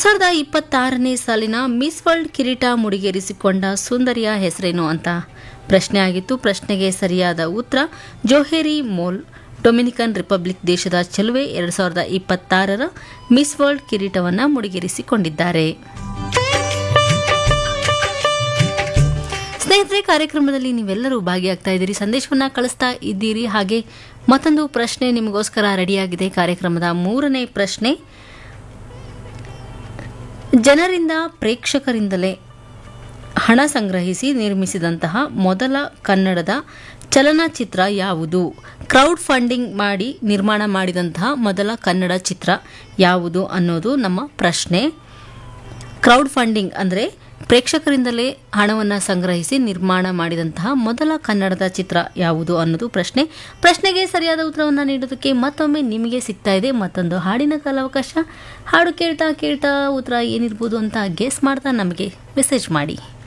ಸಾವಿರದ ಇಪ್ಪತ್ತಾರನೇ ಸಾಲಿನ ಮಿಸ್ ವರ್ಲ್ಡ್ ಕಿರೀಟ ಮುಡಿಗೇರಿಸಿಕೊಂಡ ಸುಂದರಿಯ ಹೆಸರೇನು ಅಂತ ಪ್ರಶ್ನೆ ಆಗಿತ್ತು ಪ್ರಶ್ನೆಗೆ ಸರಿಯಾದ ಉತ್ತರ ಜೋಹೇರಿ ಮೋಲ್ ಡೊಮಿನಿಕನ್ ರಿಪಬ್ಲಿಕ್ ದೇಶದ ಚೆಲುವೆ ಎರಡು ಸಾವಿರದ ಇಪ್ಪತ್ತಾರರ ಮಿಸ್ ವರ್ಲ್ಡ್ ಕಿರೀಟವನ್ನು ಮುಡಿಗೇರಿಸಿಕೊಂಡಿದ್ದಾರೆ ಸ್ನೇಹಿತರೆ ಕಾರ್ಯಕ್ರಮದಲ್ಲಿ ನೀವೆಲ್ಲರೂ ಭಾಗಿಯಾಗ್ತಾ ಇದ್ದೀರಿ ಸಂದೇಶವನ್ನ ಕಳಿಸ್ತಾ ಇದ್ದೀರಿ ಹಾಗೆ ಮತ್ತೊಂದು ಪ್ರಶ್ನೆ ನಿಮಗೋಸ್ಕರ ರೆಡಿಯಾಗಿದೆ ಕಾರ್ಯಕ್ರಮದ ಮೂರನೇ ಪ್ರಶ್ನೆ ಜನರಿಂದ ಪ್ರೇಕ್ಷಕರಿಂದಲೇ ಹಣ ಸಂಗ್ರಹಿಸಿ ನಿರ್ಮಿಸಿದಂತಹ ಮೊದಲ ಕನ್ನಡದ ಚಲನಚಿತ್ರ ಯಾವುದು ಕ್ರೌಡ್ ಫಂಡಿಂಗ್ ಮಾಡಿ ನಿರ್ಮಾಣ ಮಾಡಿದಂತಹ ಮೊದಲ ಕನ್ನಡ ಚಿತ್ರ ಯಾವುದು ಅನ್ನೋದು ನಮ್ಮ ಪ್ರಶ್ನೆ ಕ್ರೌಡ್ ಫಂಡಿಂಗ್ ಅಂದರೆ ಪ್ರೇಕ್ಷಕರಿಂದಲೇ ಹಣವನ್ನು ಸಂಗ್ರಹಿಸಿ ನಿರ್ಮಾಣ ಮಾಡಿದಂತಹ ಮೊದಲ ಕನ್ನಡದ ಚಿತ್ರ ಯಾವುದು ಅನ್ನೋದು ಪ್ರಶ್ನೆ ಪ್ರಶ್ನೆಗೆ ಸರಿಯಾದ ಉತ್ತರವನ್ನು ನೀಡೋದಕ್ಕೆ ಮತ್ತೊಮ್ಮೆ ನಿಮಗೆ ಸಿಗ್ತಾ ಇದೆ ಮತ್ತೊಂದು ಹಾಡಿನ ಕಾಲಾವಕಾಶ ಹಾಡು ಕೇಳ್ತಾ ಕೇಳ್ತಾ ಉತ್ತರ ಏನಿರ್ಬೋದು ಅಂತ ಗೆಸ್ ಮಾಡ್ತಾ ನಮಗೆ ಮೆಸೇಜ್ ಮಾಡಿ